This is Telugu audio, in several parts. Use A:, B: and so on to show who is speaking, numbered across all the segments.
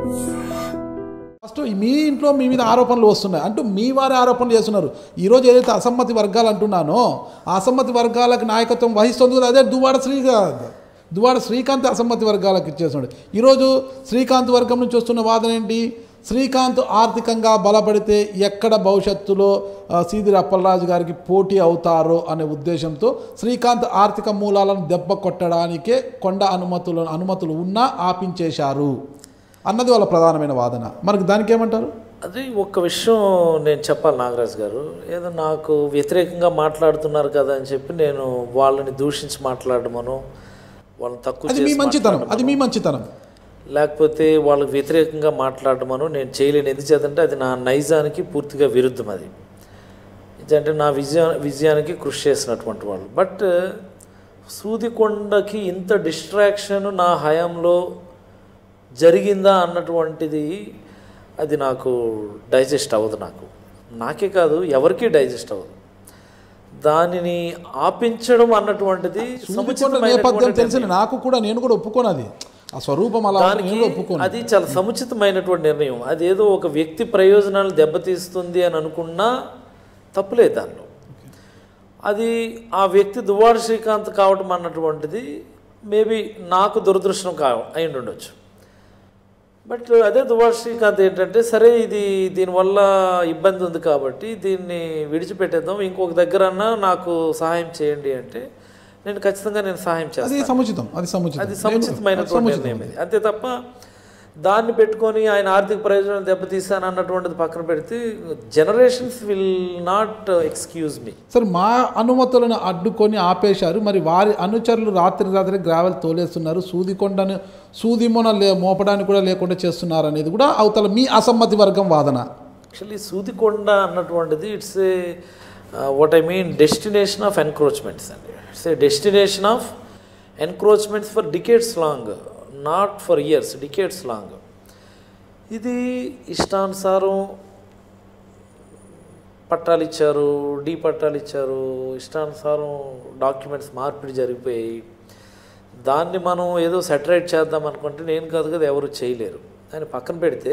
A: ఫస్ట్ మీ ఇంట్లో మీ మీద ఆరోపణలు వస్తున్నాయి అంటూ మీ వారి ఆరోపణలు చేస్తున్నారు ఈరోజు ఏదైతే అసమ్మతి వర్గాలు అంటున్నానో ఆ అసమ్మతి వర్గాలకు నాయకత్వం వహిస్తుంది కదా, అదే దువాడ శ్రీకాంత్ దువాడ శ్రీకాంత్ అసమ్మతి వర్గాలకు ఇచ్చేస్తున్నాడు ఈరోజు శ్రీకాంత్ వర్గం నుంచి వస్తున్న వాదన ఏంటి శ్రీకాంత్ ఆర్థికంగా బలపడితే ఎక్కడ భవిష్యత్తులో ఆ, సీదిరి అప్పలరాజు గారికి పోటీ అవుతారో అనే ఉద్దేశంతో శ్రీకాంత్ ఆర్థిక మూలాలను దెబ్బ కొట్టడానికే కొండ అనుమతులు అనుమతులు ఉన్నా ఆపించేశారు అన్నది వాళ్ళ ప్రధానమైన వాదన మనకు దానికి ఏమంటారు
B: అది ఒక్క విషయం నేను చెప్పాలి నాగరాజ్ గారు ఏదో నాకు వ్యతిరేకంగా మాట్లాడుతున్నారు కదా అని చెప్పి నేను వాళ్ళని దూషించి మాట్లాడమను వాళ్ళని తక్కువ
A: అది మీ
B: చేసి
A: మంచితనం అది మీ మంచితనం
B: లేకపోతే వాళ్ళకి వ్యతిరేకంగా మాట్లాడమను నేను చేయలేను ఎందుకు చేతంటే అది నా నైజానికి పూర్తిగా విరుద్ధం అది అంటే నా విజయ విజయానికి కృషి చేసినటువంటి వాళ్ళు బట్ సూదికొండకి ఇంత డిస్ట్రాక్షన్ నా హయాంలో జరిగిందా అన్నటువంటిది అది నాకు డైజెస్ట్ అవ్వదు నాకు నాకే కాదు ఎవరికీ డైజెస్ట్ అవ్వదు దానిని ఆపించడం అన్నటువంటిది
A: సూదికొండ నేపథ్యం
B: సముచితమైనటువంటి
A: తెలిసిన నాకు కూడా నేను కూడా ఒప్పుకోను అది ఆ స్వరూపం అలా ఉంది, నేను కూడా ఒప్పుకోను
B: అది చాలా సముచితమైనటువంటి నిర్ణయం అది ఏదో ఒక వ్యక్తి ప్రయోజనాలు దెబ్బతీస్తుంది అని అనుకున్నా తప్పులేదు దానిలో అది ఆ వ్యక్తి దువ్వాడ శ్రీకాంత్ కావటం అన్నటువంటిది మేబీ నాకు దురదృష్టం కా అయి ఉండొచ్చు బట్ అదే దువ్వాడ శ్రీకాంత్ ఏంటంటే సరే ఇది దీనివల్ల ఇబ్బంది ఉంది కాబట్టి దీన్ని విడిచిపెట్టేద్దాం ఇంకొక దగ్గరన్నా నాకు సహాయం చేయండి అంటే నేను ఖచ్చితంగా నేను సహాయం చేస్తాను
A: అది సముచితం అది సముచితం
B: అది
A: నేను-
B: సముచితమైనటువంటి నిర్ణయం ఇది అంతే తప్ప దాన్ని పెట్టుకొని ఆయన ఆర్థిక ప్రయోజనం దెబ్బతీసాను అన్నటువంటిది పక్కన పెడితే generations will not excuse me
A: సరే మా అనుమతులను అడ్డుకొని ఆపేశారు మరి వారి అనుచరులు రాత్రి రాత్రి గ్రావెల్ తోలేస్తున్నారు సూదికొండను సూదిమొన లే మోపడానికి కూడా లేకుండా చేస్తున్నారు అనేది కూడా అవతల మీ అసమ్మతి వర్గం వాదన
B: యాక్చువల్లీ సూదికొండ అన్నటువంటిది it's a what I mean destination of encroachments అండి it's a destination of encroachments for decades long not for years decades long ఇది ఇష్టానుసారం పట్టాలు ఇచ్చారు డి పట్టాలు ఇచ్చారు ఇష్టానుసారం డాక్యుమెంట్స్ మార్పిడి జరిగిపోయాయి దాన్ని మనం ఏదో సెటరేట్ చేద్దాం అనుకుంటే నేను కాదు కదా ఎవరు చేయలేరు దాన్ని పక్కన పెడితే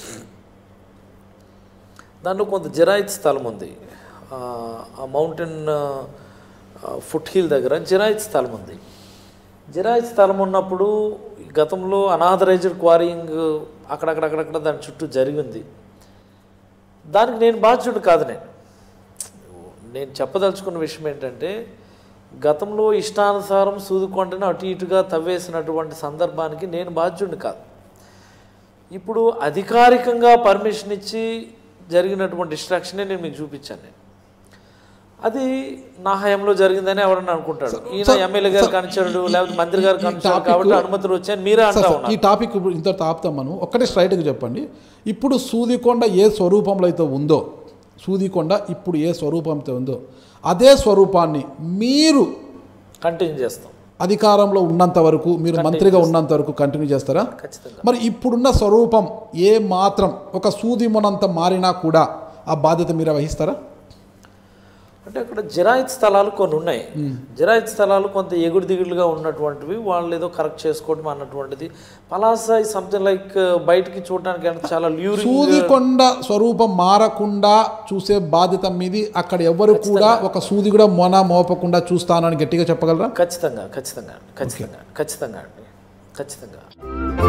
B: దాంట్లో కొంత జిరాయిత్ స్థలం ఉంది ఆ, ఆ మౌంటైన్ ఫుట్ హిల్ దగ్గర జిరాయిత్ స్థలం ఉంది జిరాయిత్ స్థలం ఉన్నప్పుడు గతంలో అనాథరైజ్డ్ క్వారీయింగ్ అక్కడక్కడక్కడక్కడ దాని చుట్టూ జరిగింది దానికి నేను బాధ్యుడు కాదు నేను నేను చెప్పదలుచుకున్న విషయం ఏంటంటే గతంలో ఇష్టానుసారం సూదుకొండను అటు ఇటుగా తవ్వేసినటువంటి సందర్భానికి నేను బాధ్యుడిని కాదు ఇప్పుడు అధికారికంగా పర్మిషన్ ఇచ్చి జరిగినటువంటి డిస్ట్రాక్షనే నేను మీకు చూపించాను నేను అది నా హయాంలో జరిగిందని ఎవరన్నా అనుకుంటాడు ఈయన ఎమ్మెల్యే గారు కనిచాడు లేకపోతే మంత్రి గారు కనిచాడు కాబట్టి అనుమతులు వచ్చాయని మీరే అంటా
A: సార్,
B: ఉన్నారు
A: ఈ టాపిక్ ఇప్పుడు ఇంత తాపుతాం మనం ఒక్కటే స్ట్రైట్గా చెప్పండి ఇప్పుడు సూదికొండ ఏ స్వరూపంలో అయితే ఉందో సూదికొండ ఇప్పుడు ఏ స్వరూపంతో ఉందో అదే స్వరూపాన్ని మీరు
B: కంటిన్యూ చేస్తాం
A: అధికారంలో ఉన్నంత వరకు మీరు మంత్రిగా ఉన్నంత వరకు కంటిన్యూ చేస్తారా
B: ఖచ్చితంగా
A: మరి ఇప్పుడున్న స్వరూపం ఏ మాత్రం ఒక సూది మొనంత మారినా కూడా ఆ బాధ్యత మీరు వహిస్తారా
B: అంటే అక్కడ జిరాయిత్ స్థలాలు కొన్ని ఉన్నాయి జిరాయిత్ స్థలాలు కొంత ఎగుడు దిగుడుగా ఉన్నటువంటివి వాళ్ళు ఏదో కరెక్ట్ చేసుకోవడం అన్నటువంటిది పలాస సంథింగ్ లైక్ బయటికి చూడడానికి అంటే చాలా ల్యూరింగ్
A: సూదికొండ స్వరూపం మారకుండా చూసే బాధ్యత మీది అక్కడ ఎవరు కూడా ఒక సూది కూడా మొన మోపకుండా చూస్తానని గట్టిగా చెప్పగలరా
B: ఖచ్చితంగా ఖచ్చితంగా ఖచ్చితంగా ఖచ్చితంగా అండి ఖచ్చితంగా